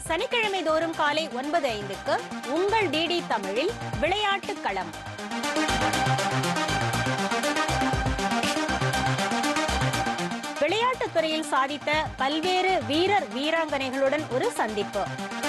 சனிக்கிழமை தோறும் காலை ஒன்பது ஐந்துக்கு உங்கள் டிடி தமிழில் விளையாட்டு களம் விளையாட்டுத் துறையில் சாதித்த பல்வேறு வீரர் வீராங்கனைகளுடன் ஒரு சந்திப்பு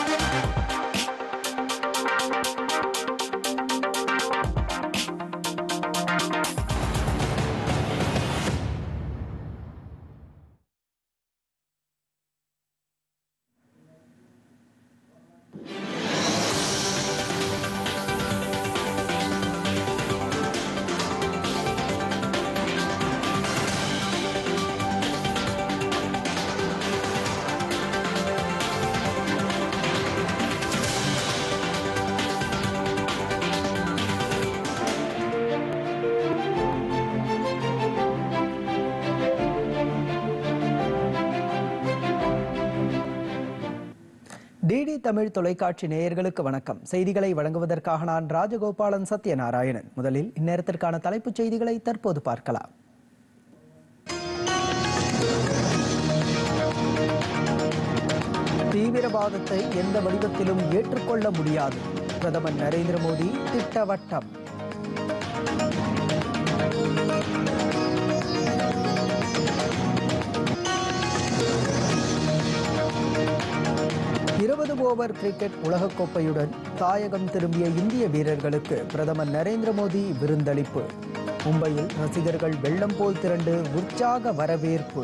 டிடி தமிழ் தொலைக்காட்சி நேயர்களுக்கு வணக்கம் செய்திகளை வழங்குவதற்காக நான் ராஜகோபாலன் சத்யநாராயணன் முதலில் இந்நேரத்திற்கான தலைப்புச் செய்திகளை தற்போது பார்க்கலாம் தீவிரவாதத்தை எந்த வடிவத்திலும் ஏற்றுக்கொள்ள முடியாது பிரதமர் நரேந்திர மோடி திட்டவட்டம் இருபது ஓவர் கிரிக்கெட் உலகக்கோப்பையுடன் தாயகம் திரும்பிய இந்திய வீரர்களுக்கு பிரதமர் நரேந்திர மோடி விருந்தளிப்பு மும்பையில் ரசிகர்கள் வெள்ளம் போல் திரண்டு உற்சாக வரவேற்பு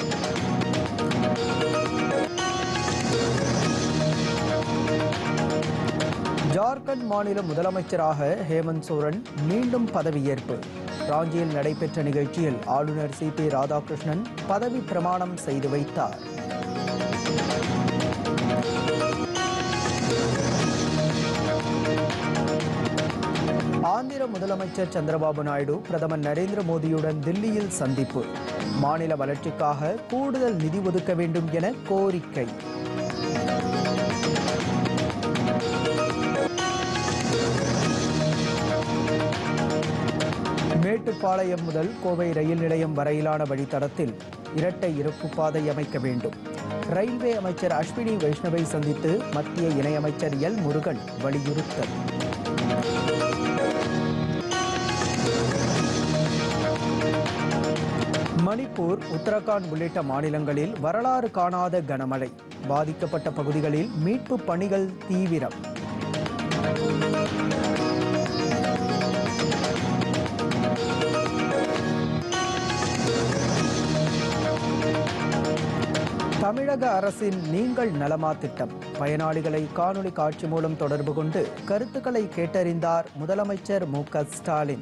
ஜார்க்கண்ட் மாநில முதலமைச்சராக ஹேமந்த் சோரன் மீண்டும் பதவியேற்பு ராஞ்சியில் நடைபெற்ற நிகழ்ச்சியில் ஆளுநர் சி பி ராதாகிருஷ்ணன் பதவி பிரமாணம் செய்து வைத்தார் ஆந்திர முதலமைச்சர் சந்திரபாபு நாயுடு பிரதமர் நரேந்திர மோடியுடன் தில்லியில் சந்திப்பு மாநில வளர்ச்சிக்காக கூடுதல் நிதி ஒதுக்க வேண்டும் என கோரிக்கை மேட்டுப்பாளையம் முதல் கோவை ரயில் நிலையம் வரையிலான வழித்தடத்தில் இரட்டை இருப்பு பாதை அமைக்க வேண்டும் ரயில்வே அமைச்சர் அஸ்வினி வைஷ்ணவை சந்தித்து மத்திய இணையமைச்சர் எல் முருகன் வலியுறுத்தல் மணிப்பூர் உத்தரகாண்ட் உள்ளிட்ட மாநிலங்களில் வரலாறு காணாத கனமழை பாதிக்கப்பட்ட பகுதிகளில் மீட்பு பணிகள் தீவிரம் தமிழக அரசின் நீங்கள் நலமா திட்டம் பயனாளிகளை காணொளி காட்சி மூலம் தொடர்பு கொண்டு கருத்துக்களை கேட்டறிந்தார் முதலமைச்சர் மு க ஸ்டாலின்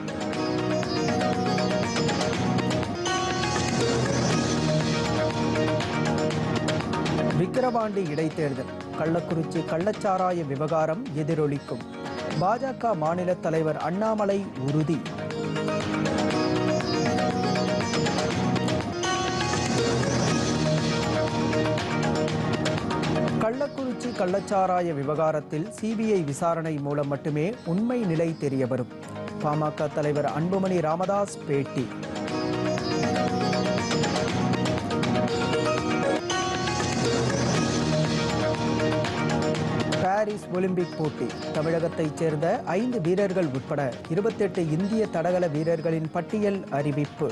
விக்கிரவாண்டி இடைத்தேர்தல் கள்ளக்குறிச்சி கள்ளச்சாராய விவகாரம் எதிரொலிக்கும் பாஜக மாநில தலைவர் அண்ணாமலை உறுதி கள்ளக்குறிச்சி கள்ளச்சாராய விவகாரத்தில் சிபிஐ விசாரணை மூலம் மட்டுமே உண்மை நிலை தெரியவரும் பாமக தலைவர் அன்புமணி ராமதாஸ் பேட்டி பாரிஸ் ஒலிம்பிக் போட்டி தமிழகத்தைச் சேர்ந்த ஐந்து வீரர்கள் உட்பட இருபத்தெட்டு இந்திய தடகள வீரர்களின் பட்டியல் அறிவிப்பு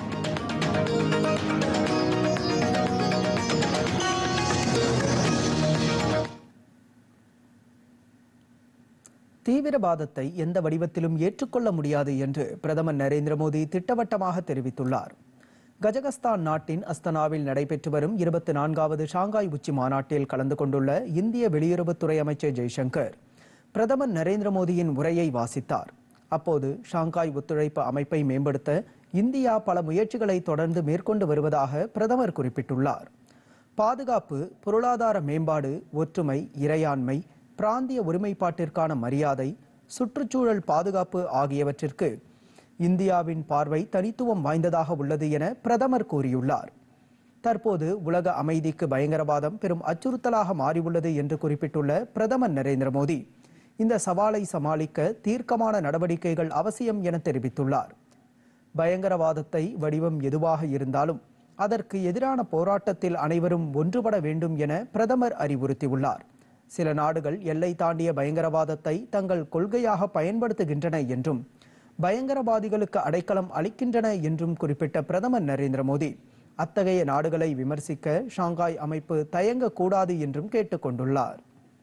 தீவிரவாதத்தை எந்த வடிவத்திலும் ஏற்றுக்கொள்ள முடியாது என்று பிரதமர் நரேந்திர மோடி திட்டவட்டமாக தெரிவித்துள்ளார் கஜகஸ்தான் நாட்டின் அஸ்தனாவில் நடைபெற்று வரும் இருபத்தி நான்காவது ஷாங்காய் உச்சி மாநாட்டில் கலந்து கொண்டுள்ள இந்திய வெளியுறவுத்துறை அமைச்சர் ஜெய்சங்கர் பிரதமர் நரேந்திர மோடியின் உரையை வாசித்தார் அப்போது ஷாங்காய் ஒத்துழைப்பு அமைப்பை மேம்படுத்த இந்தியா பல முயற்சிகளை தொடர்ந்து மேற்கொண்டு வருவதாக பிரதமர் குறிப்பிட்டுள்ளார் பாதுகாப்பு பொருளாதார மேம்பாடு ஒற்றுமை இறையாண்மை பிராந்திய ஒருமைப்பாட்டிற்கான மரியாதை சுற்றுச்சூழல் பாதுகாப்பு ஆகியவற்றிற்கு இந்தியாவின் பார்வை தனித்துவம் வாய்ந்ததாக உள்ளது என பிரதமர் கூறியுள்ளார் தற்போது உலக அமைதிக்கு பயங்கரவாதம் பெரும் அச்சுறுத்தலாக மாறியுள்ளது என்று குறிப்பிட்டுள்ள பிரதமர் நரேந்திர மோடி இந்த சவாலை சமாளிக்க தீர்க்கமான நடவடிக்கைகள் அவசியம் என தெரிவித்துள்ளார் பயங்கரவாதத்தை வடிவம் எதுவாக இருந்தாலும் அதற்கு எதிரான போராட்டத்தில் அனைவரும் ஒன்றுபட வேண்டும் என பிரதமர் அறிவுறுத்தியுள்ளார் சில நாடுகள் எல்லை தாண்டிய பயங்கரவாதத்தை தங்கள் கொள்கையாக பயன்படுத்துகின்றன என்றும் பயங்கரவாதிகளுக்கு அடைக்கலம் அளிக்கின்றன என்றும் குறிப்பிட்ட பிரதமர் நரேந்திர மோடி அத்தகைய நாடுகளை விமர்சிக்க ஷாங்காய் அமைப்பு தயங்கக்கூடாது என்றும் கேட்டுக்கொண்டுள்ளார்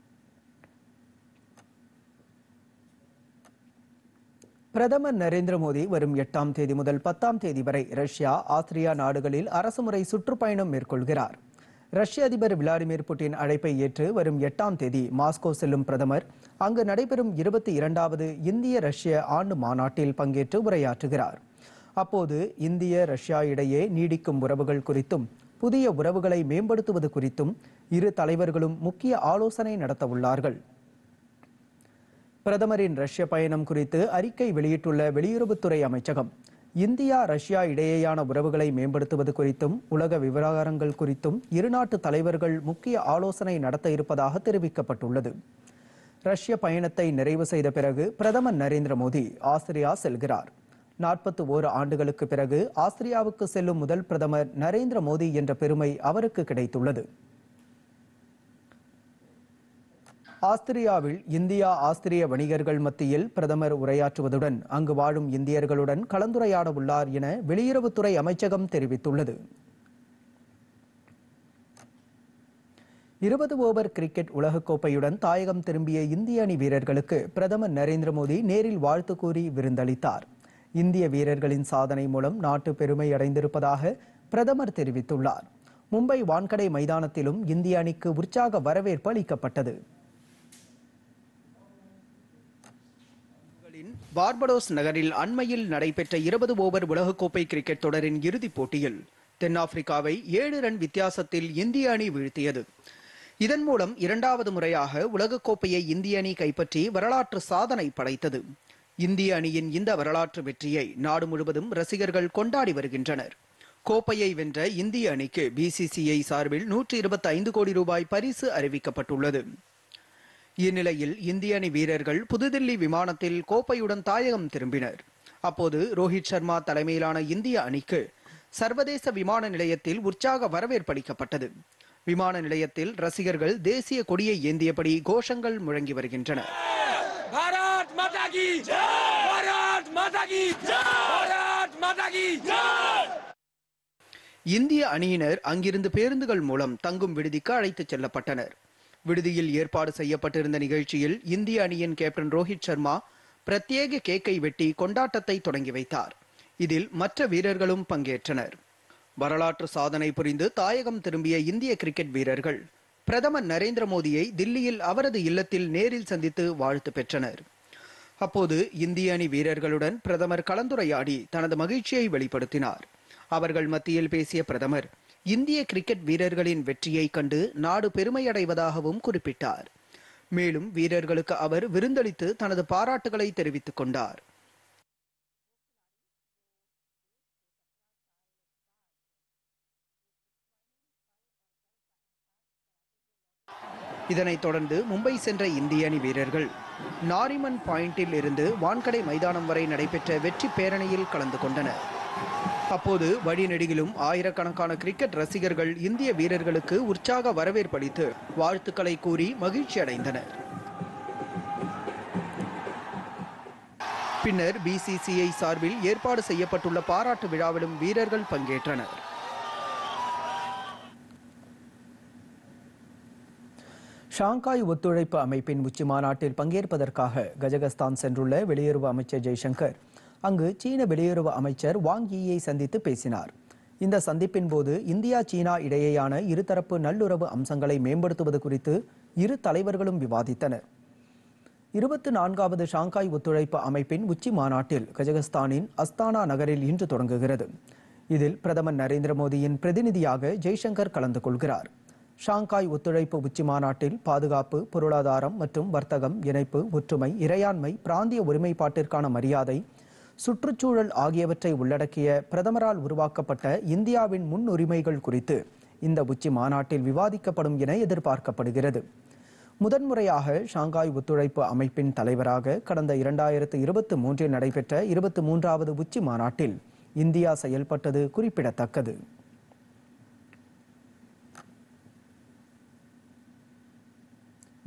பிரதமர் நரேந்திர மோடி வரும் எட்டாம் தேதி முதல் பத்தாம் தேதி வரை ரஷ்யா ஆஸ்திரியா நாடுகளில் அரசுமுறை சுற்றுப்பயணம் மேற்கொள்கிறார் ரஷ்ய அதிபர் விளாடிமிர் புட்டின் அழைப்பை ஏற்று வரும் எட்டாம் தேதி மாஸ்கோ செல்லும் பிரதமர் அங்கு நடைபெறும் இருபத்தி இரண்டாவது இந்திய ரஷ்ய ஆண்டு மாநாட்டில் பங்கேற்று உரையாற்றுகிறார் அப்போது இந்திய ரஷ்யா இடையே நீடிக்கும் உறவுகள் குறித்தும் புதிய உறவுகளை மேம்படுத்துவது குறித்தும் இரு தலைவர்களும் முக்கிய ஆலோசனை நடத்த உள்ளார்கள் பிரதமரின் ரஷ்ய பயணம் குறித்து அறிக்கை வெளியிட்டுள்ள வெளியுறவுத்துறை அமைச்சகம் இந்தியா ரஷ்யா இடையேயான உறவுகளை மேம்படுத்துவது குறித்தும் உலக விவகாரங்கள் குறித்தும் இருநாட்டு தலைவர்கள் முக்கிய ஆலோசனை நடத்த இருப்பதாக தெரிவிக்கப்பட்டுள்ளது ரஷ்ய பயணத்தை நிறைவு செய்த பிறகு பிரதமர் நரேந்திர மோடி ஆஸ்திரியா செல்கிறார் நாற்பத்தி ஓரு ஆண்டுகளுக்கு பிறகு ஆஸ்திரியாவுக்கு செல்லும் முதல் பிரதமர் நரேந்திர மோடி என்ற பெருமை அவருக்கு கிடைத்துள்ளது ஆஸ்திரியாவில் இந்தியா ஆஸ்திரிய வணிகர்கள் மத்தியில் பிரதமர் உரையாற்றுவதுடன் அங்கு வாழும் இந்தியர்களுடன் கலந்துரையாட உள்ளார் என வெளியுறவுத்துறை அமைச்சகம் தெரிவித்துள்ளது இருபது ஓவர் கிரிக்கெட் உலகக்கோப்பையுடன் தாயகம் திரும்பிய இந்திய அணி வீரர்களுக்கு பிரதமர் நரேந்திர மோடி நேரில் வாழ்த்து கூறி விருந்தளித்தார் இந்திய வீரர்களின் சாதனை மூலம் நாட்டு பெருமை அடைந்திருப்பதாக பிரதமர் தெரிவித்துள்ளார் மும்பை வான்கடை மைதானத்திலும் இந்திய அணிக்கு உற்சாக வரவேற்பு அளிக்கப்பட்டது பார்படோஸ் நகரில் அண்மையில் நடைபெற்ற இருபது ஓவர் உலகக்கோப்பை கிரிக்கெட் தொடரின் இறுதிப் போட்டியில் தென்னாப்பிரிக்காவை ஏழு ரன் வித்தியாசத்தில் இந்திய அணி வீழ்த்தியது இதன் மூலம் இரண்டாவது முறையாக உலகக்கோப்பையை இந்திய அணி கைப்பற்றி வரலாற்று சாதனை படைத்தது இந்திய அணியின் இந்த வரலாற்று வெற்றியை நாடு முழுவதும் ரசிகர்கள் கொண்டாடி வருகின்றனர் கோப்பையை வென்ற இந்திய அணிக்கு பிசிசிஐ சார்பில் நூற்றி இருபத்தி ஐந்து கோடி ரூபாய் பரிசு அறிவிக்கப்பட்டுள்ளது இந்நிலையில் இந்திய அணி வீரர்கள் புதுதில்லி விமானத்தில் கோப்பையுடன் தாயகம் திரும்பினர் அப்போது ரோஹித் சர்மா தலைமையிலான இந்திய அணிக்கு சர்வதேச விமான நிலையத்தில் உற்சாக வரவேற்பளிக்கப்பட்டது விமான நிலையத்தில் ரசிகர்கள் தேசிய கொடியை ஏந்தியபடி கோஷங்கள் முழங்கி வருகின்றன भारत माता की भारत माता की भारत माता की இந்திய அணியினர் அங்கிருந்து பேருந்துகள் மூலம் தங்கும் விடுதிக்கு அழைத்துச் செல்லப்பட்டனர் விடுதியில் ஏற்பாடு செய்யப்பட்டிருந்த நிகழ்ச்சியில் இந்திய அணியின் கேப்டன் ரோஹித் சர்மா பிரத்யேக கேக்கை வெட்டி கொண்டாட்டத்தை தொடங்கி வைத்தார் இதில் மற்ற வீரர்களும் பங்கேற்றனர் வரலாற்று சாதனை புரிந்து தாயகம் திரும்பிய இந்திய கிரிக்கெட் வீரர்கள் பிரதமர் நரேந்திர மோடியை தில்லியில் அவரது இல்லத்தில் நேரில் சந்தித்து வாழ்த்து பெற்றனர் அப்போது இந்திய அணி வீரர்களுடன் பிரதமர் கலந்துரையாடி தனது மகிழ்ச்சியை வெளிப்படுத்தினார் அவர்கள் மத்தியில் பேசிய பிரதமர் இந்திய கிரிக்கெட் வீரர்களின் வெற்றியை கண்டு நாடு பெருமையடைவதாகவும் குறிப்பிட்டார் மேலும் வீரர்களுக்கு அவர் விருந்தளித்து தனது பாராட்டுகளை தெரிவித்துக் கொண்டார் இதனைத் தொடர்ந்து மும்பை சென்ற இந்திய அணி வீரர்கள் நாரிமன் பாயிண்டில் இருந்து வான்கடை மைதானம் வரை நடைபெற்ற வெற்றி பேரணியில் கலந்து கொண்டனர் அப்போது வழிநெடுகிலும் ஆயிரக்கணக்கான கிரிக்கெட் ரசிகர்கள் இந்திய வீரர்களுக்கு உற்சாக வரவேற்பளித்து வாழ்த்துக்களை கூறி மகிழ்ச்சி அடைந்தனர் பின்னர் பிசிசிஐ சார்பில் ஏற்பாடு செய்யப்பட்டுள்ள பாராட்டு விழாவிலும் வீரர்கள் பங்கேற்றனர் ஷாங்காய் ஒத்துழைப்பு அமைப்பின் உச்சி மாநாட்டில் பங்கேற்பதற்காக கஜகஸ்தான் சென்றுள்ள வெளியுறவு அமைச்சர் ஜெய்சங்கர் அங்கு சீன வெளியுறவு அமைச்சர் வாங் யீயை சந்தித்து பேசினார் இந்த சந்திப்பின் போது இந்தியா சீனா இடையேயான இருதரப்பு நல்லுறவு அம்சங்களை மேம்படுத்துவது குறித்து இரு தலைவர்களும் விவாதித்தனர் இருபத்தி நான்காவது ஷாங்காய் ஒத்துழைப்பு அமைப்பின் உச்சி மாநாட்டில் கஜகஸ்தானின் அஸ்தானா நகரில் இன்று தொடங்குகிறது இதில் பிரதமர் நரேந்திர மோடியின் பிரதிநிதியாக ஜெய்சங்கர் கலந்து கொள்கிறார் ஷாங்காய் ஒத்துழைப்பு உச்சி மாநாட்டில் பாதுகாப்பு பொருளாதாரம் மற்றும் வர்த்தகம் இணைப்பு ஒற்றுமை இறையாண்மை பிராந்திய ஒருமைப்பாட்டிற்கான மரியாதை சுற்றுச்சூழல் ஆகியவற்றை உள்ளடக்கிய பிரதமரால் உருவாக்கப்பட்ட இந்தியாவின் முன்னுரிமைகள் குறித்து இந்த உச்சி மாநாட்டில் விவாதிக்கப்படும் என எதிர்பார்க்கப்படுகிறது முதன்முறையாக ஷாங்காய் ஒத்துழைப்பு அமைப்பின் தலைவராக கடந்த இரண்டாயிரத்து இருபத்தி மூன்றில் நடைபெற்ற இருபத்தி மூன்றாவது உச்சி மாநாட்டில் இந்தியா செயல்பட்டது குறிப்பிடத்தக்கது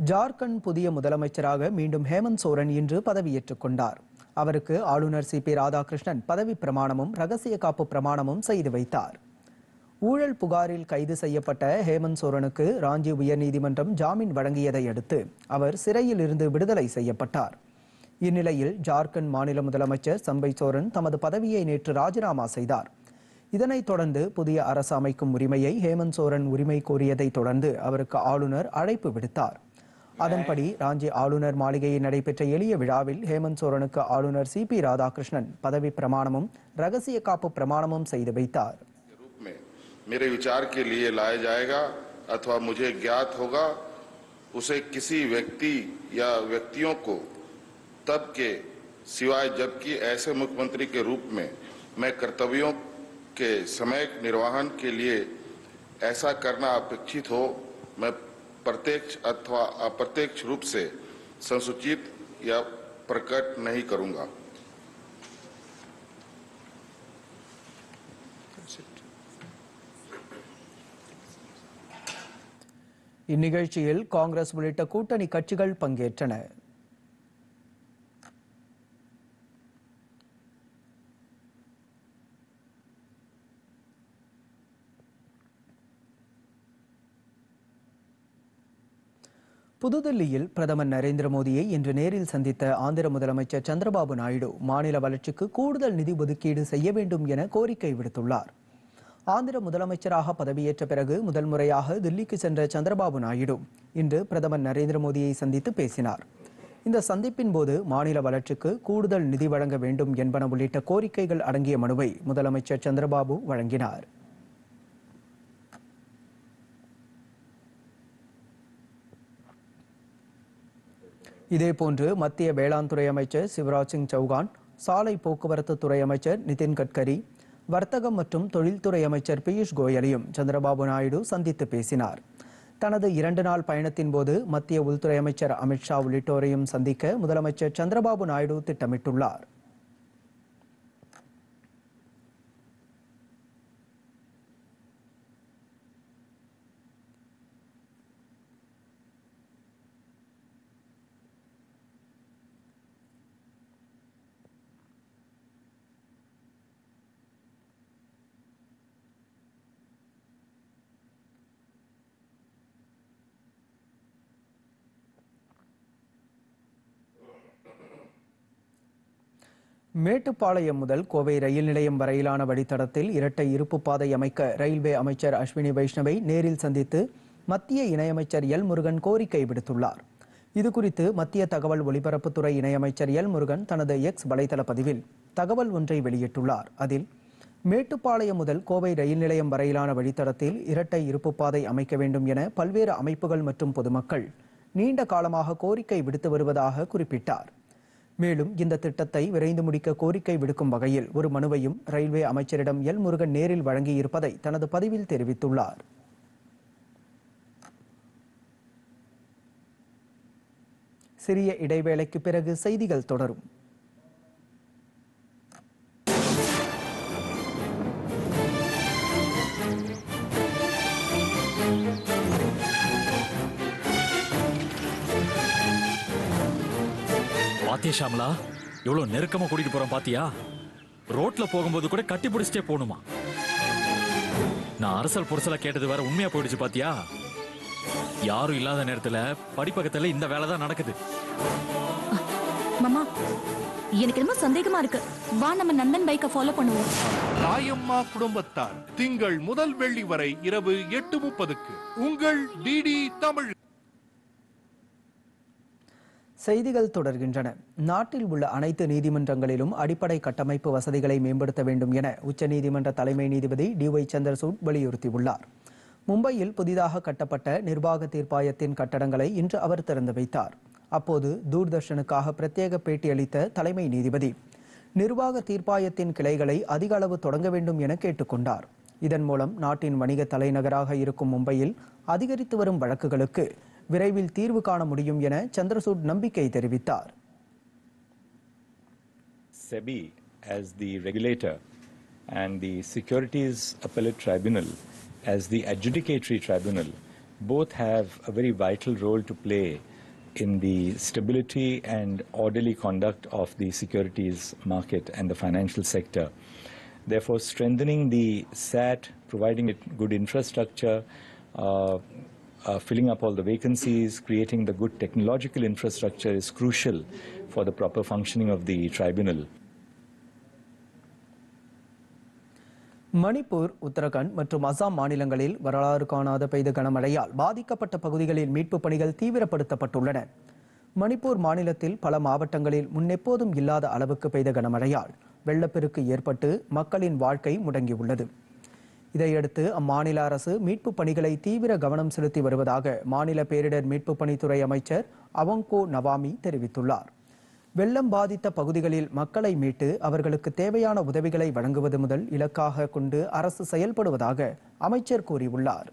ஜார்க்கண்ட் புதிய முதலமைச்சராக மீண்டும் ஹேமந்த் சோரன் இன்று பதவியேற்றுக் கொண்டார் அவருக்கு ஆளுநர் சி பி ராதாகிருஷ்ணன் பதவி பிரமாணமும் ரகசிய காப்பு பிரமாணமும் செய்து வைத்தார் ஊழல் புகாரில் கைது செய்யப்பட்ட ஹேமந்த் சோரனுக்கு ராஞ்சி உயர்நீதிமன்றம் ஜாமீன் வழங்கியதை அடுத்து அவர் சிறையில் இருந்து விடுதலை செய்யப்பட்டார் இந்நிலையில் ஜார்க்கண்ட் மாநில முதலமைச்சர் சம்பை சோரன் தமது பதவியை நேற்று ராஜினாமா செய்தார் இதனைத் தொடர்ந்து புதிய அரசு அமைக்கும் உரிமையை ஹேமந்த் சோரன் உரிமை கோரியதைத் தொடர்ந்து அவருக்கு ஆளுநர் அழைப்பு விடுத்தார் அதன்படி ராஞ்சி ஆளுநர் மாளிகையில் நடைபெற்ற எளிய விழாவில் ஹேமந்த் சோரனுக்கு ஆளுநர் சி பி ராதாகிருஷ்ணன் பதவி பிரமாணமும் ரகசிய காப்பு பிரமாணமும் செய்து வைத்தார் के रूप में मेरे विचार के लिए लाया जाएगा अथवा मुझे ज्ञात होगा उसे किसी व्यक्ति या व्यक्तियों को तब के सिवाय जबकि ऐसे मुख्यमंत्री के रूप में मैं कर्तव्यों के समय निर्वहन के लिए ऐसा करना अपेक्षित हो मैं प्रत्यक्ष अथवा अप्रत्यक्ष रूप से संसूचित या प्रकट नहीं करूंगा இந்நிகழ்ச்சியில் காங்கிரஸ் உள்ளிட்ட கூட்டணி கட்சிகள் பங்கேற்றன புதுதில்லியில் பிரதமர் நரேந்திர மோடியை இன்று நேரில் சந்தித்த ஆந்திர முதலமைச்சர் சந்திரபாபு நாயுடு மாநில வளர்ச்சிக்கு கூடுதல் நிதி ஒதுக்கீடு செய்ய வேண்டும் என கோரிக்கை விடுத்துள்ளார் ஆந்திர முதலமைச்சராக பதவியேற்ற பிறகு முதல் முறையாக தில்லிக்கு சென்ற சந்திரபாபு நாயுடு இன்று பிரதமர் நரேந்திர மோடியை சந்தித்து பேசினார் இந்த சந்திப்பின் போது மாநில வளர்ச்சிக்கு கூடுதல் நிதி வழங்க வேண்டும் என்பன உள்ளிட்ட கோரிக்கைகள் அடங்கிய மனுவை முதலமைச்சர் சந்திரபாபு வழங்கினார் இதேபோன்று மத்திய வேளாண் துறை அமைச்சர் சிவராஜ் சிங் சௌகான் சாலை போக்குவரத்து துறை அமைச்சர் நிதின் கட்கரி வர்த்தகம் மற்றும் தொழில்துறை அமைச்சர் பியூஷ் கோயலையும் சந்திரபாபு நாயுடு சந்தித்து பேசினார் தனது இரண்டு நாள் பயணத்தின் போது மத்திய உள்துறை அமைச்சர் அமித்ஷா உள்ளிட்டோரையும் சந்திக்க முதலமைச்சர் சந்திரபாபு நாயுடு திட்டமிட்டுள்ளார் மேட்டுப்பாளையம் முதல் கோவை ரயில் நிலையம் வரையிலான வழித்தடத்தில் இரட்டை இருப்பு பாதை அமைக்க ரயில்வே அமைச்சர் அஸ்வினி வைஷ்ணவை நேரில் சந்தித்து மத்திய இணையமைச்சர் எல் முருகன் கோரிக்கை விடுத்துள்ளார் இதுகுறித்து மத்திய தகவல் ஒலிபரப்புத்துறை இணையமைச்சர் எல் முருகன் தனது எக்ஸ் வலைதள பதிவில் தகவல் ஒன்றை வெளியிட்டுள்ளார் அதில் மேட்டுப்பாளையம் முதல் கோவை ரயில் நிலையம் வரையிலான வழித்தடத்தில் இரட்டை இருப்பு பாதை அமைக்க வேண்டும் என பல்வேறு அமைப்புகள் மற்றும் பொதுமக்கள் நீண்ட காலமாக கோரிக்கை விடுத்து வருவதாக குறிப்பிட்டார் மேலும் இந்த திட்டத்தை விரைந்து முடிக்க கோரிக்கை விடுக்கும் வகையில் ஒரு மனுவையும் ரயில்வே அமைச்சரிடம் எல் முருகன் நேரில் வழங்கியிருப்பதை தனது பதிவில் தெரிவித்துள்ளார் சிறிய இடைவேளைக்கு பிறகு செய்திகள் தொடரும் பாத்தியா ஷாம்லா எவ்வளவு நெருக்கமா கூட்டிட்டு போறோம் பாத்தியா ரோட்ல போகும்போது கூட கட்டி பிடிச்சிட்டே போகணுமா நான் அரசல் புரசலா கேட்டது வேற உண்மையா போயிடுச்சு பாத்தியா யாரும் இல்லாத நேரத்துல படிப்பகத்துல இந்த வேலை தான் நடக்குது மாமா எனக்கு என்னமோ சந்தேகமா இருக்கு வா நம்ம நந்தன் பைக்கை ஃபாலோ பண்ணுவோம் தாயம்மா குடும்பத்தார் திங்கள் முதல் வெள்ளி வரை இரவு எட்டு முப்பதுக்கு உங்கள் டிடி தமிழ் செய்திகள் தொடர்கின்றன நாட்டில் உள்ள அனைத்து நீதிமன்றங்களிலும் அடிப்படை கட்டமைப்பு வசதிகளை மேம்படுத்த வேண்டும் என உச்சநீதிமன்ற தலைமை நீதிபதி டி ஒய் சந்திரசூட் வலியுறுத்தியுள்ளார் மும்பையில் புதிதாக கட்டப்பட்ட நிர்வாக தீர்ப்பாயத்தின் கட்டடங்களை இன்று அவர் திறந்து வைத்தார் அப்போது தூர்தர்ஷனுக்காக பிரத்யேக பேட்டியளித்த தலைமை நீதிபதி நிர்வாக தீர்ப்பாயத்தின் கிளைகளை அதிக அளவு தொடங்க வேண்டும் என கேட்டுக்கொண்டார் இதன் மூலம் நாட்டின் வணிக தலைநகராக இருக்கும் மும்பையில் அதிகரித்து வரும் வழக்குகளுக்கு விரைவில் தீர்வு காண முடியும் என சந்திரசூட் நம்பிக்கை தெரிவித்தார் SEBI as the regulator and the Securities Appellate Tribunal as the adjudicatory tribunal both have a very vital role to play in the stability and orderly conduct of the securities market and the financial sector. Therefore, strengthening the SAT, providing it good infrastructure, uh, uh, filling up all the vacancies, creating the good technological infrastructure is crucial for the proper functioning of the tribunal. Manipur Uttarakhand மற்றும் அசாம் மாநிலங்களில் வரலாறு காணாத பெய்த கனமழையால் பாதிக்கப்பட்ட பகுதிகளில் மீட்புப் பணிகள் தீவிரப்படுத்தப்பட்டுள்ளன மணிப்பூர் மாநிலத்தில் பல மாவட்டங்களில் முன்னெப்போதும் இல்லாத அளவுக்கு பெய்த கனமழையால் வெள்ளப்பெருக்கு ஏற்பட்டு மக்களின் வாழ்க்கை முடங்கியுள்ளது இதையடுத்து அம்மாநில அரசு மீட்புப் பணிகளை தீவிர கவனம் செலுத்தி வருவதாக மாநில பேரிடர் மீட்புப் பணித்துறை அமைச்சர் அவங்கோ நவாமி தெரிவித்துள்ளார் வெள்ளம் பாதித்த பகுதிகளில் மக்களை மீட்டு அவர்களுக்கு தேவையான உதவிகளை வழங்குவது முதல் இலக்காக கொண்டு அரசு செயல்படுவதாக அமைச்சர் கூறியுள்ளார்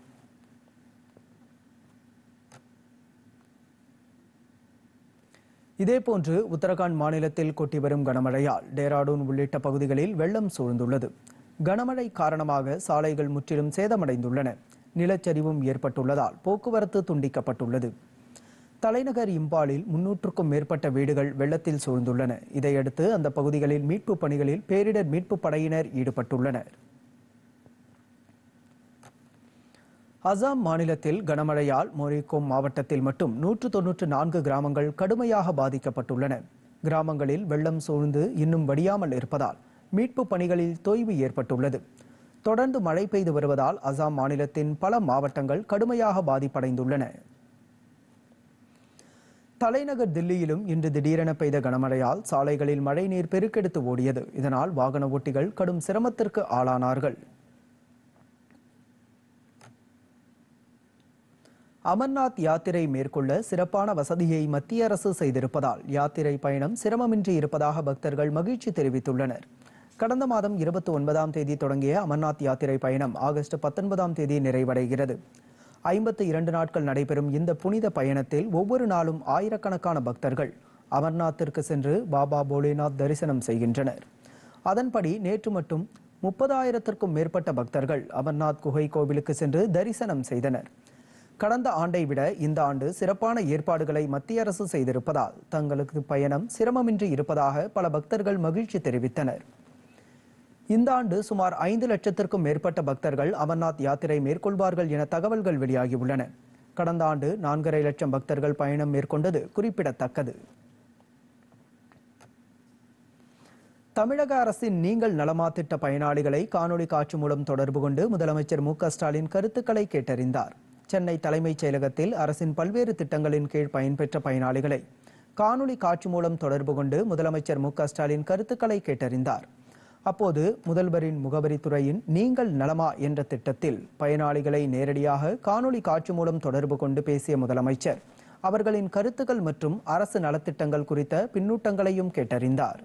இதேபோன்று உத்தரகாண்ட் மாநிலத்தில் கொட்டி வரும் கனமழையால் டேராடூன் உள்ளிட்ட பகுதிகளில் வெள்ளம் சூழ்ந்துள்ளது கனமழை காரணமாக சாலைகள் முற்றிலும் சேதமடைந்துள்ளன நிலச்சரிவும் ஏற்பட்டுள்ளதால் போக்குவரத்து துண்டிக்கப்பட்டுள்ளது தலைநகர் இம்பாலில் முன்னூற்றுக்கும் மேற்பட்ட வீடுகள் வெள்ளத்தில் சூழ்ந்துள்ளன இதையடுத்து அந்த பகுதிகளில் மீட்புப் பணிகளில் பேரிடர் மீட்புப் படையினர் ஈடுபட்டுள்ளனர் அசாம் மாநிலத்தில் கனமழையால் மோரிகோம் மாவட்டத்தில் மட்டும் நூற்று தொன்னூற்று நான்கு கிராமங்கள் கடுமையாக பாதிக்கப்பட்டுள்ளன கிராமங்களில் வெள்ளம் சூழ்ந்து இன்னும் வடியாமல் இருப்பதால் மீட்புப் பணிகளில் தொய்வு ஏற்பட்டுள்ளது தொடர்ந்து மழை பெய்து வருவதால் அசாம் மாநிலத்தின் பல மாவட்டங்கள் கடுமையாக பாதிப்படைந்துள்ளன தலைநகர் தில்லியிலும் இன்று திடீரென பெய்த கனமழையால் சாலைகளில் மழைநீர் பெருக்கெடுத்து ஓடியது இதனால் வாகன ஓட்டிகள் கடும் சிரமத்திற்கு ஆளானார்கள் அமர்நாத் யாத்திரை மேற்கொள்ள சிறப்பான வசதியை மத்திய அரசு செய்திருப்பதால் யாத்திரை பயணம் சிரமமின்றி இருப்பதாக பக்தர்கள் மகிழ்ச்சி தெரிவித்துள்ளனர் கடந்த மாதம் இருபத்தி ஒன்பதாம் தேதி தொடங்கிய அமர்நாத் யாத்திரை பயணம் ஆகஸ்ட் பத்தொன்பதாம் தேதி நிறைவடைகிறது ஐம்பத்து இரண்டு நாட்கள் நடைபெறும் இந்த புனித பயணத்தில் ஒவ்வொரு நாளும் ஆயிரக்கணக்கான பக்தர்கள் அமர்நாத்திற்கு சென்று பாபா போலேநாத் தரிசனம் செய்கின்றனர் அதன்படி நேற்று மட்டும் முப்பதாயிரத்திற்கும் மேற்பட்ட பக்தர்கள் அமர்நாத் குகை கோவிலுக்கு சென்று தரிசனம் செய்தனர் கடந்த ஆண்டை விட இந்த ஆண்டு சிறப்பான ஏற்பாடுகளை மத்திய அரசு செய்திருப்பதால் தங்களுக்கு பயணம் சிரமமின்றி இருப்பதாக பல பக்தர்கள் மகிழ்ச்சி தெரிவித்தனர் இந்த ஆண்டு சுமார் ஐந்து லட்சத்திற்கும் மேற்பட்ட பக்தர்கள் அமர்நாத் யாத்திரை மேற்கொள்வார்கள் என தகவல்கள் வெளியாகியுள்ளன கடந்த ஆண்டு நான்கரை லட்சம் பக்தர்கள் பயணம் மேற்கொண்டது குறிப்பிடத்தக்கது தமிழக அரசின் நீங்கள் நலமா திட்ட பயனாளிகளை காணொலி காட்சி மூலம் தொடர்பு கொண்டு முதலமைச்சர் மு க ஸ்டாலின் கருத்துக்களை கேட்டறிந்தார் சென்னை தலைமைச் செயலகத்தில் அரசின் பல்வேறு திட்டங்களின் கீழ் பயன்பெற்ற பயனாளிகளை காணொலி காட்சி மூலம் தொடர்பு கொண்டு முதலமைச்சர் மு க ஸ்டாலின் கருத்துக்களை கேட்டறிந்தார் அப்போது முதல்வரின் முகவரித்துறையின் நீங்கள் நலமா என்ற திட்டத்தில் பயனாளிகளை நேரடியாக காணொலி காட்சி மூலம் தொடர்பு கொண்டு பேசிய முதலமைச்சர் அவர்களின் கருத்துக்கள் மற்றும் அரசு நலத்திட்டங்கள் குறித்த பின்னூட்டங்களையும் கேட்டறிந்தார்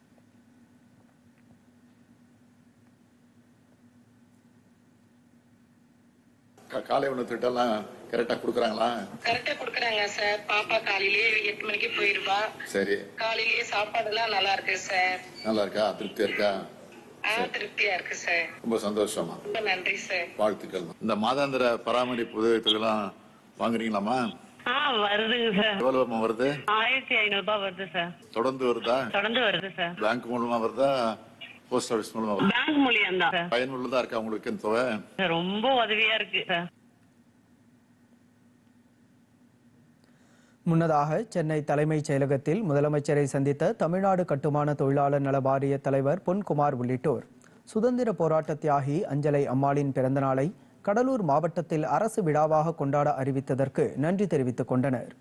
கா- காலை உணவு திட்டம்லாம் கரெக்டா கொடுக்குறாங்களா கரெக்டா குடுக்கறாங்க சார் பாப்பா காலையிலேயே எட்டு மணிக்கு போயிருவா சரி காலையிலேயே சாப்பாடு எல்லாம் நல்லா இருக்கு சார் நல்லா இருக்கா திருப்தியா இருக்கா ஆ திருப்தியா இருக்கு சார் ரொம்ப சந்தோஷமா ரொம்ப நன்றி சார் வாழ்த்துக்கள் இந்த மாதாந்திர பராமரிப்பு உதவித்தொகைலாம் வாங்குறீங்களாமா ஆ வருதுங்க சார் எவ்வளவுமா வருது ஆயிரத்தி ஐநூறு ரூபாய் வருது சார் தொடர்ந்து வருதா தொடர்ந்து வருது சார் பேங்க் மூலமா வருதா போஸ்ட் ஆபீஸ் மூலமா வருதா பேங்க் மூலியம் தான் சார் பயனுள்ளதா இருக்கா உங்களுக்கு இந்த தொகை ரொம்ப உதவியா இருக்கு சார் முன்னதாக சென்னை தலைமைச் செயலகத்தில் முதலமைச்சரை சந்தித்த தமிழ்நாடு கட்டுமான தொழிலாளர் நல வாரிய தலைவர் பொன்குமார் உள்ளிட்டோர் சுதந்திர போராட்ட தியாகி அஞ்சலை அம்மாளின் பிறந்தநாளை கடலூர் மாவட்டத்தில் அரசு விழாவாக கொண்டாட அறிவித்ததற்கு நன்றி தெரிவித்துக் கொண்டனர்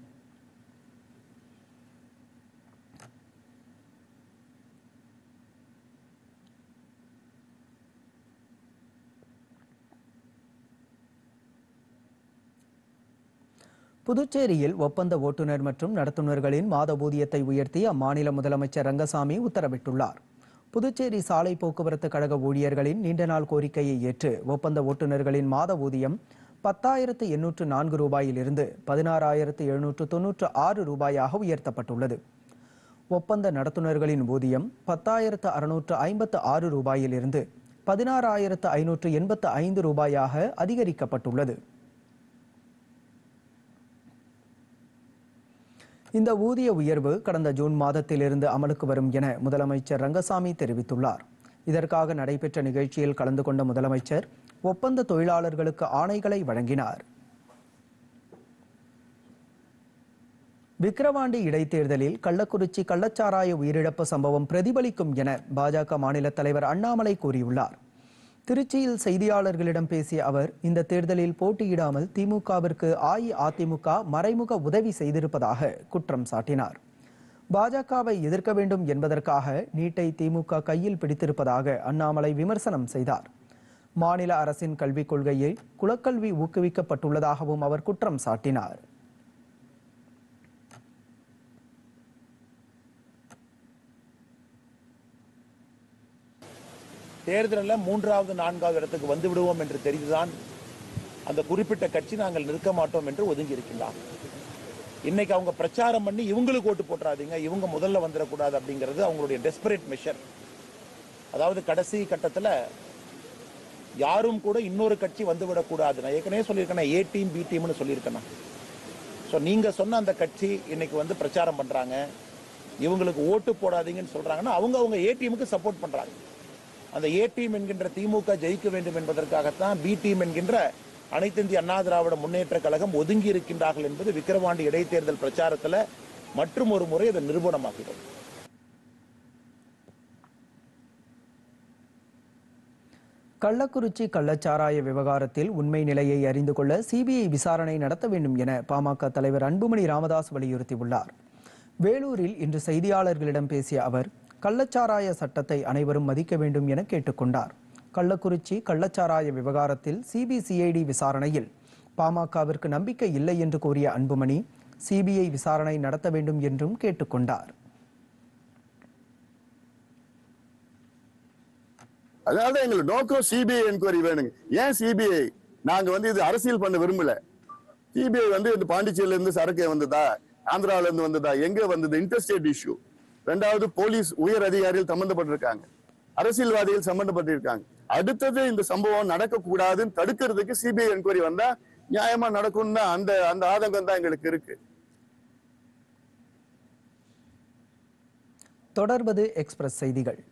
புதுச்சேரியில் ஒப்பந்த ஓட்டுநர் மற்றும் நடத்துனர்களின் மாத ஊதியத்தை உயர்த்தி அம்மாநில முதலமைச்சர் ரங்கசாமி உத்தரவிட்டுள்ளார் புதுச்சேரி சாலை போக்குவரத்து கழக ஊழியர்களின் நீண்ட நாள் கோரிக்கையை ஏற்று ஒப்பந்த ஓட்டுநர்களின் மாத ஊதியம் பத்தாயிரத்து எண்ணூற்று நான்கு ரூபாயிலிருந்து பதினாறாயிரத்து எழுநூற்று தொன்னூற்று ஆறு ரூபாயாக உயர்த்தப்பட்டுள்ளது ஒப்பந்த நடத்துனர்களின் ஊதியம் பத்தாயிரத்து அறுநூற்று ஐம்பத்து ஆறு ரூபாயிலிருந்து பதினாறாயிரத்து ஐநூற்று எண்பத்து ஐந்து ரூபாயாக அதிகரிக்கப்பட்டுள்ளது இந்த ஊதிய உயர்வு கடந்த ஜூன் மாதத்திலிருந்து அமலுக்கு வரும் என முதலமைச்சர் ரங்கசாமி தெரிவித்துள்ளார் இதற்காக நடைபெற்ற நிகழ்ச்சியில் கலந்து கொண்ட முதலமைச்சர் ஒப்பந்த தொழிலாளர்களுக்கு ஆணைகளை வழங்கினார் விக்கிரவாண்டி இடைத்தேர்தலில் கள்ளக்குறிச்சி கள்ளச்சாராய உயிரிழப்பு சம்பவம் பிரதிபலிக்கும் என பாஜக மாநில தலைவர் அண்ணாமலை கூறியுள்ளார் திருச்சியில் செய்தியாளர்களிடம் பேசிய அவர் இந்த தேர்தலில் போட்டியிடாமல் திமுகவிற்கு அஇஅதிமுக மறைமுக உதவி செய்திருப்பதாக குற்றம் சாட்டினார் பாஜகவை எதிர்க்க வேண்டும் என்பதற்காக நீட்டை திமுக கையில் பிடித்திருப்பதாக அண்ணாமலை விமர்சனம் செய்தார் மாநில அரசின் கல்விக் கொள்கையை குலக்கல்வி ஊக்குவிக்கப்பட்டுள்ளதாகவும் அவர் குற்றம் சாட்டினார் தேர்தலில் மூன்றாவது நான்காவது இடத்துக்கு வந்து விடுவோம் என்று தெரிந்துதான் அந்த குறிப்பிட்ட கட்சி நாங்கள் நிற்க மாட்டோம் என்று ஒதுங்கி இருக்கின்றார் இன்னைக்கு அவங்க பிரச்சாரம் பண்ணி இவங்களுக்கு ஓட்டு போட்டுறாதீங்க இவங்க முதல்ல வந்துடக்கூடாது அப்படிங்கிறது அவங்களுடைய டெஸ்பரேட் மெஷர் அதாவது கடைசி கட்டத்தில் யாரும் கூட இன்னொரு கட்சி வந்து விடக்கூடாது நான் ஏற்கனவே சொல்லியிருக்கேன் ஏ டீம் பி டீம்னு சொல்லியிருக்கேன் ஸோ நீங்கள் சொன்ன அந்த கட்சி இன்னைக்கு வந்து பிரச்சாரம் பண்ணுறாங்க இவங்களுக்கு ஓட்டு போடாதீங்கன்னு சொல்கிறாங்கன்னா அவங்க அவங்க ஏ டீமுக்கு சப்போர்ட் பண்ணுறாங்க அந்த ஏ டீம் என்கின்ற திமுக ஜெயிக்க வேண்டும் என்பதற்காகத்தான் பி டீம் என்கின்ற அனைத்து இந்திய அண்ணா திராவிட முன்னேற்ற கழகம் ஒதுங்கி இருக்கின்றார்கள் என்பது விக்கிரவாண்டி இடைத்தேர்தல் பிரச்சாரத்தில் மற்றும் ஒரு முறை அதை நிரூபணமாகிறது கள்ளக்குறிச்சி கள்ளச்சாராய விவகாரத்தில் உண்மை நிலையை அறிந்து கொள்ள சிபிஐ விசாரணை நடத்த வேண்டும் என பாமக தலைவர் அன்புமணி ராமதாஸ் வலியுறுத்தியுள்ளார் வேலூரில் இன்று செய்தியாளர்களிடம் பேசிய அவர் கள்ளச்சாராய சட்டத்தை அனைவரும் மதிக்க வேண்டும் என கேட்டுக்கொண்டார் கள்ளக்குறிச்சி கள்ளச்சாராய விவகாரத்தில் சிபிசிஐடி விசாரணையில் பாமகவிற்கு நம்பிக்கை இல்லை என்று கூறிய அன்புமணி சிபிஐ விசாரணை நடத்த வேண்டும் என்றும் கேட்டுக்கொண்டார் அதனால எங்களுக்கு நோக்கம் சிபிஐ என்கொயரி வேணுங்க ஏன் சிபிஐ நாங்க வந்து இது அரசியல் பண்ண விரும்பல சிபிஐ வந்து இந்த பாண்டிச்சேரியில இருந்து சரக்கு வந்ததா ஆந்திரால இருந்து வந்ததா எங்க வந்தது இன்டர்ஸ்டேட் இஷ்யூ ரெண்டாவது போலீஸ் உயர் அதிகாரிகள் சம்பந்தப்பட்டிருக்காங்க அரசியல்வாதிகள் சம்பந்தப்பட்டிருக்காங்க அடுத்தது இந்த சம்பவம் நடக்கக்கூடாதுன்னு தடுக்கிறதுக்கு சிபிஐ என்கொயரி வந்தா நியாயமா நடக்கும்னா அந்த அந்த ஆதங்கம் தான் எங்களுக்கு இருக்கு தொடர்வது எக்ஸ்பிரஸ் செய்திகள்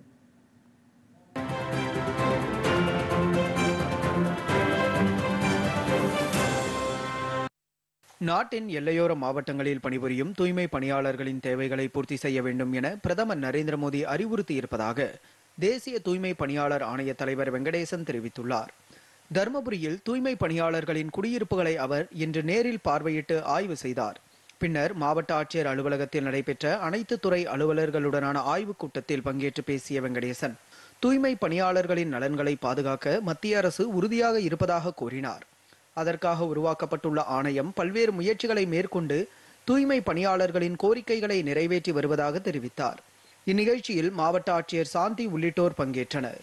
நாட்டின் எல்லையோர மாவட்டங்களில் பணிபுரியும் தூய்மை பணியாளர்களின் தேவைகளை பூர்த்தி செய்ய வேண்டும் என பிரதமர் நரேந்திர மோடி அறிவுறுத்தியிருப்பதாக தேசிய தூய்மை பணியாளர் ஆணைய தலைவர் வெங்கடேசன் தெரிவித்துள்ளார் தருமபுரியில் தூய்மை பணியாளர்களின் குடியிருப்புகளை அவர் இன்று நேரில் பார்வையிட்டு ஆய்வு செய்தார் பின்னர் மாவட்ட ஆட்சியர் அலுவலகத்தில் நடைபெற்ற அனைத்து துறை அலுவலர்களுடனான ஆய்வுக் கூட்டத்தில் பங்கேற்று பேசிய வெங்கடேசன் தூய்மை பணியாளர்களின் நலன்களை பாதுகாக்க மத்திய அரசு உறுதியாக இருப்பதாக கூறினார் அதற்காக உருவாக்கப்பட்டுள்ள ஆணையம் பல்வேறு முயற்சிகளை மேற்கொண்டு தூய்மை பணியாளர்களின் கோரிக்கைகளை நிறைவேற்றி வருவதாக தெரிவித்தார் இந்நிகழ்ச்சியில் மாவட்ட ஆட்சியர் சாந்தி உள்ளிட்டோர் பங்கேற்றனர்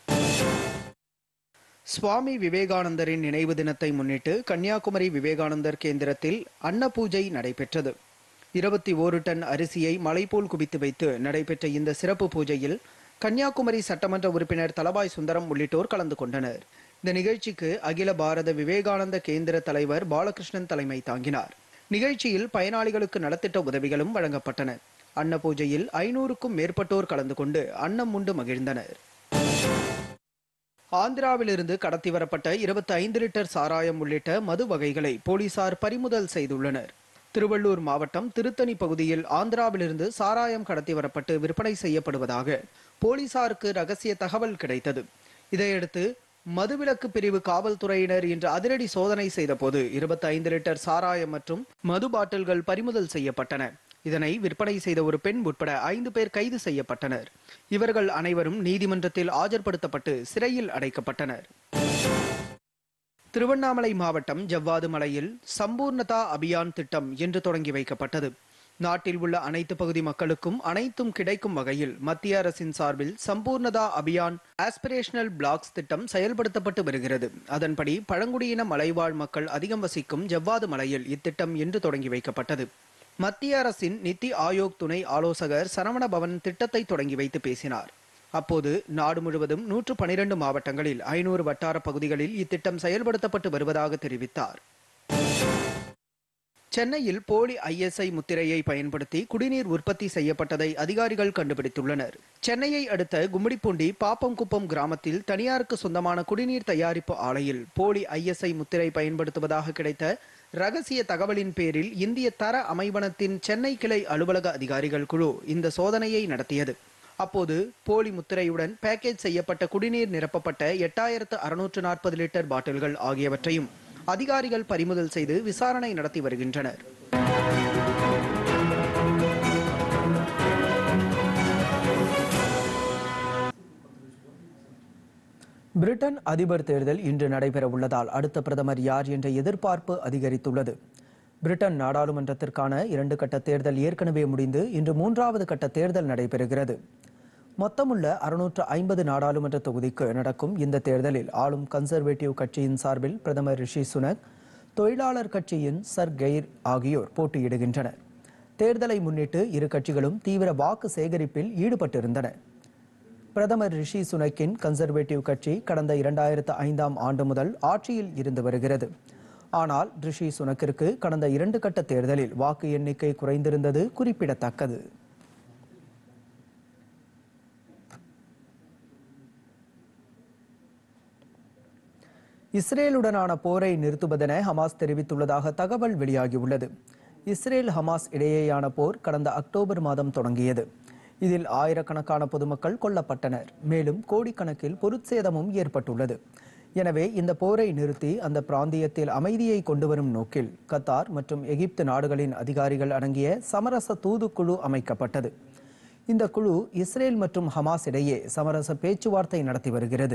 சுவாமி விவேகானந்தரின் நினைவு தினத்தை முன்னிட்டு கன்னியாகுமரி விவேகானந்தர் கேந்திரத்தில் அன்ன பூஜை நடைபெற்றது இருபத்தி ஓரு டன் அரிசியை மலைபோல் குவித்து வைத்து நடைபெற்ற இந்த சிறப்பு பூஜையில் கன்னியாகுமரி சட்டமன்ற உறுப்பினர் தலபாய் சுந்தரம் உள்ளிட்டோர் கலந்து கொண்டனர் இந்த நிகழ்ச்சிக்கு அகில பாரத விவேகானந்த கேந்திர தலைவர் பாலகிருஷ்ணன் தலைமை தாங்கினார் நிகழ்ச்சியில் பயனாளிகளுக்கு நலத்திட்ட உதவிகளும் வழங்கப்பட்டன அன்ன பூஜையில் ஐநூறுக்கும் மேற்பட்டோர் கலந்து கொண்டு அன்னம் உண்டு மகிழ்ந்தனர் ஆந்திராவிலிருந்து கடத்தி வரப்பட்ட இருபத்தி ஐந்து லிட்டர் சாராயம் உள்ளிட்ட மது வகைகளை போலீசார் பறிமுதல் செய்துள்ளனர் திருவள்ளூர் மாவட்டம் திருத்தணி பகுதியில் ஆந்திராவிலிருந்து சாராயம் கடத்தி வரப்பட்டு விற்பனை செய்யப்படுவதாக போலீசாருக்கு ரகசிய தகவல் கிடைத்தது இதையடுத்து மதுவிலக்கு பிரிவு காவல்துறையினர் இன்று அதிரடி சோதனை செய்தபோது இருபத்தி ஐந்து லிட்டர் சாராயம் மற்றும் மது பாட்டில்கள் பறிமுதல் செய்யப்பட்டன இதனை விற்பனை செய்த ஒரு பெண் உட்பட ஐந்து பேர் கைது செய்யப்பட்டனர் இவர்கள் அனைவரும் நீதிமன்றத்தில் ஆஜர்படுத்தப்பட்டு சிறையில் அடைக்கப்பட்டனர் திருவண்ணாமலை மாவட்டம் ஜவ்வாது மலையில் சம்பூர்ணதா அபியான் திட்டம் இன்று தொடங்கி வைக்கப்பட்டது நாட்டில் உள்ள அனைத்து பகுதி மக்களுக்கும் அனைத்தும் கிடைக்கும் வகையில் மத்திய அரசின் சார்பில் சம்பூர்ணதா அபியான் ஆஸ்பிரேஷனல் பிளாக்ஸ் திட்டம் செயல்படுத்தப்பட்டு வருகிறது அதன்படி பழங்குடியின மலைவாழ் மக்கள் அதிகம் வசிக்கும் ஜவ்வாது மலையில் இத்திட்டம் இன்று தொடங்கி வைக்கப்பட்டது மத்திய அரசின் நித்தி ஆயோக் துணை ஆலோசகர் சரவண பவன் திட்டத்தை தொடங்கி வைத்து பேசினார் அப்போது நாடு முழுவதும் நூற்று பனிரெண்டு மாவட்டங்களில் ஐநூறு வட்டார பகுதிகளில் இத்திட்டம் செயல்படுத்தப்பட்டு வருவதாக தெரிவித்தார் சென்னையில் போலி ஐஎஸ்ஐ முத்திரையை பயன்படுத்தி குடிநீர் உற்பத்தி செய்யப்பட்டதை அதிகாரிகள் கண்டுபிடித்துள்ளனர் சென்னையை அடுத்த கும்மிடிப்பூண்டி பாப்பங்குப்பம் கிராமத்தில் தனியாருக்கு சொந்தமான குடிநீர் தயாரிப்பு ஆலையில் போலி ஐஎஸ்ஐ முத்திரை பயன்படுத்துவதாக கிடைத்த ரகசிய தகவலின் பேரில் இந்திய தர அமைவனத்தின் சென்னை கிளை அலுவலக அதிகாரிகள் குழு இந்த சோதனையை நடத்தியது அப்போது போலி முத்திரையுடன் பேக்கேஜ் செய்யப்பட்ட குடிநீர் நிரப்பப்பட்ட எட்டாயிரத்து அறுநூற்று நாற்பது லிட்டர் பாட்டில்கள் ஆகியவற்றையும் அதிகாரிகள் பறிமுதல் செய்து விசாரணை நடத்தி வருகின்றனர் பிரிட்டன் அதிபர் தேர்தல் இன்று நடைபெற உள்ளதால் அடுத்த பிரதமர் யார் என்ற எதிர்பார்ப்பு அதிகரித்துள்ளது பிரிட்டன் நாடாளுமன்றத்திற்கான இரண்டு கட்ட தேர்தல் ஏற்கனவே முடிந்து இன்று மூன்றாவது கட்ட தேர்தல் நடைபெறுகிறது மொத்தமுள்ள அறுநூற்று ஐம்பது நாடாளுமன்ற தொகுதிக்கு நடக்கும் இந்த தேர்தலில் ஆளும் கன்சர்வேட்டிவ் கட்சியின் சார்பில் பிரதமர் ரிஷி சுனக் தொழிலாளர் கட்சியின் சர் கெய்ர் ஆகியோர் போட்டியிடுகின்றனர் தேர்தலை முன்னிட்டு இரு கட்சிகளும் தீவிர வாக்கு சேகரிப்பில் ஈடுபட்டிருந்தன பிரதமர் ரிஷி சுனக்கின் கன்சர்வேட்டிவ் கட்சி கடந்த இரண்டாயிரத்து ஐந்தாம் ஆண்டு முதல் ஆட்சியில் இருந்து வருகிறது ஆனால் ரிஷி சுனக்கிற்கு கடந்த இரண்டு கட்ட தேர்தலில் வாக்கு எண்ணிக்கை குறைந்திருந்தது குறிப்பிடத்தக்கது இஸ்ரேலுடனான போரை நிறுத்துவதென ஹமாஸ் தெரிவித்துள்ளதாக தகவல் வெளியாகியுள்ளது இஸ்ரேல் ஹமாஸ் இடையேயான போர் கடந்த அக்டோபர் மாதம் தொடங்கியது இதில் ஆயிரக்கணக்கான பொதுமக்கள் கொல்லப்பட்டனர் மேலும் கோடிக்கணக்கில் பொருட்சேதமும் ஏற்பட்டுள்ளது எனவே இந்த போரை நிறுத்தி அந்த பிராந்தியத்தில் அமைதியை கொண்டுவரும் நோக்கில் கத்தார் மற்றும் எகிப்து நாடுகளின் அதிகாரிகள் அடங்கிய சமரச தூதுக்குழு அமைக்கப்பட்டது இந்த குழு இஸ்ரேல் மற்றும் ஹமாஸ் இடையே சமரச பேச்சுவார்த்தை நடத்தி வருகிறது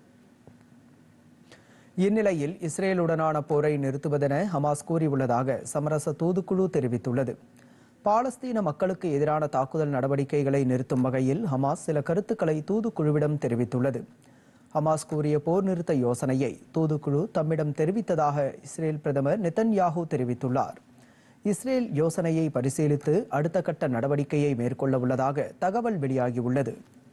இந்நிலையில் இஸ்ரேலுடனான போரை நிறுத்துவதென ஹமாஸ் கூறியுள்ளதாக சமரச தூதுக்குழு தெரிவித்துள்ளது பாலஸ்தீன மக்களுக்கு எதிரான தாக்குதல் நடவடிக்கைகளை நிறுத்தும் வகையில் ஹமாஸ் சில கருத்துக்களை தூதுக்குழுவிடம் தெரிவித்துள்ளது ஹமாஸ் கூறிய போர் நிறுத்த யோசனையை தூதுக்குழு தம்மிடம் தெரிவித்ததாக இஸ்ரேல் பிரதமர் நெத்தன்யாகு தெரிவித்துள்ளார் இஸ்ரேல் யோசனையை பரிசீலித்து அடுத்த கட்ட நடவடிக்கையை மேற்கொள்ள உள்ளதாக தகவல் வெளியாகியுள்ளது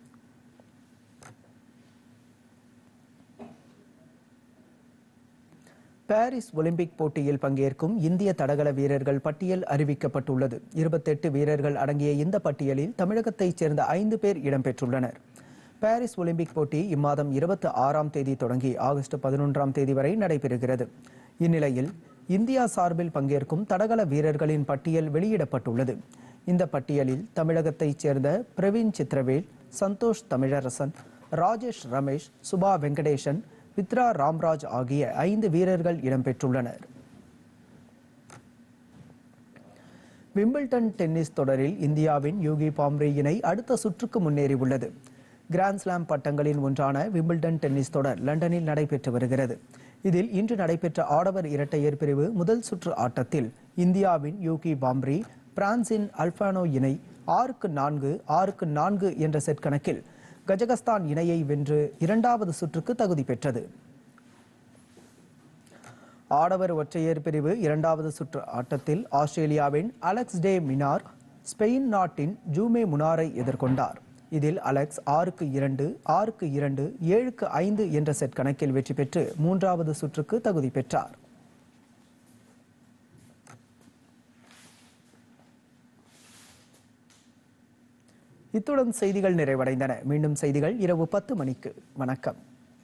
பாரிஸ் ஒலிம்பிக் போட்டியில் பங்கேற்கும் இந்திய தடகள வீரர்கள் பட்டியல் அறிவிக்கப்பட்டுள்ளது இருபத்தெட்டு வீரர்கள் அடங்கிய இந்த பட்டியலில் தமிழகத்தைச் சேர்ந்த ஐந்து பேர் இடம்பெற்றுள்ளனர் பாரிஸ் ஒலிம்பிக் போட்டி இம்மாதம் இருபத்தி ஆறாம் தேதி தொடங்கி ஆகஸ்ட் பதினொன்றாம் தேதி வரை நடைபெறுகிறது இந்நிலையில் இந்தியா சார்பில் பங்கேற்கும் தடகள வீரர்களின் பட்டியல் வெளியிடப்பட்டுள்ளது இந்த பட்டியலில் தமிழகத்தைச் சேர்ந்த பிரவீன் சித்ரவேல் சந்தோஷ் தமிழரசன் ராஜேஷ் ரமேஷ் சுபா வெங்கடேசன் வித்ரா ராம்ராஜ் ஆகிய ஐந்து வீரர்கள் இடம்பெற்றுள்ளனர் விம்பிள்டன் டென்னிஸ் தொடரில் இந்தியாவின் யூகி பாம்ரே இணை அடுத்த சுற்றுக்கு முன்னேறியுள்ளது கிராண்ட்ஸ்லாம் பட்டங்களின் ஒன்றான விம்பிள்டன் டென்னிஸ் தொடர் லண்டனில் நடைபெற்று வருகிறது இதில் இன்று நடைபெற்ற ஆடவர் இரட்டையர் பிரிவு முதல் சுற்று ஆட்டத்தில் இந்தியாவின் யூகி பாம்ரி பிரான்சின் அல்பானோ இணை ஆறுக்கு நான்கு ஆறுக்கு நான்கு என்ற செட் கணக்கில் கஜகஸ்தான் இணையை வென்று இரண்டாவது சுற்றுக்கு தகுதி பெற்றது ஆடவர் ஒற்றையர் பிரிவு இரண்டாவது சுற்று ஆட்டத்தில் ஆஸ்திரேலியாவின் அலெக்ஸ் டே மினார் ஸ்பெயின் நாட்டின் ஜூமே முனாரை எதிர்கொண்டார் இதில் அலெக்ஸ் ஆறுக்கு இரண்டு ஆறுக்கு இரண்டு ஏழுக்கு ஐந்து என்ற செட் கணக்கில் வெற்றி பெற்று மூன்றாவது சுற்றுக்கு தகுதி பெற்றார் இத்துடன் செய்திகள் நிறைவடைந்தன மீண்டும் செய்திகள் இரவு பத்து மணிக்கு வணக்கம்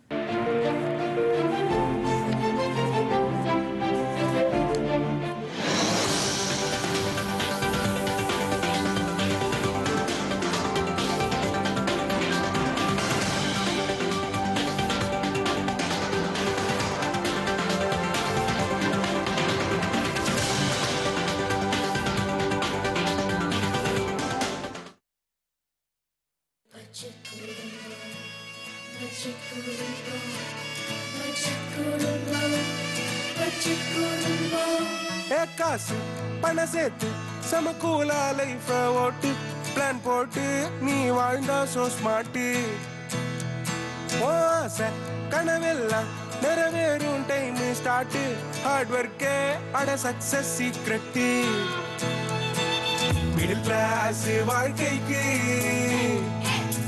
ஏ காசு பண சேர்த்து சமக்கூலா லைஃப ஓட்டு பிளான் போட்டு நீ வாழ்ந்தா சோ ஸ்மார்ட்டு ஓ ஆசை கனவெல்லாம் நிறைவேறும் டைம் ஸ்டார்ட் ஹார்ட் ஒர்க்கே அட சக்சஸ் சீக்ரெட்டு மிடில் கிளாஸ் வாழ்க்கைக்கு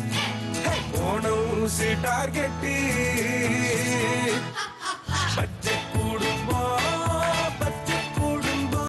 போனோம் டார்கெட்டு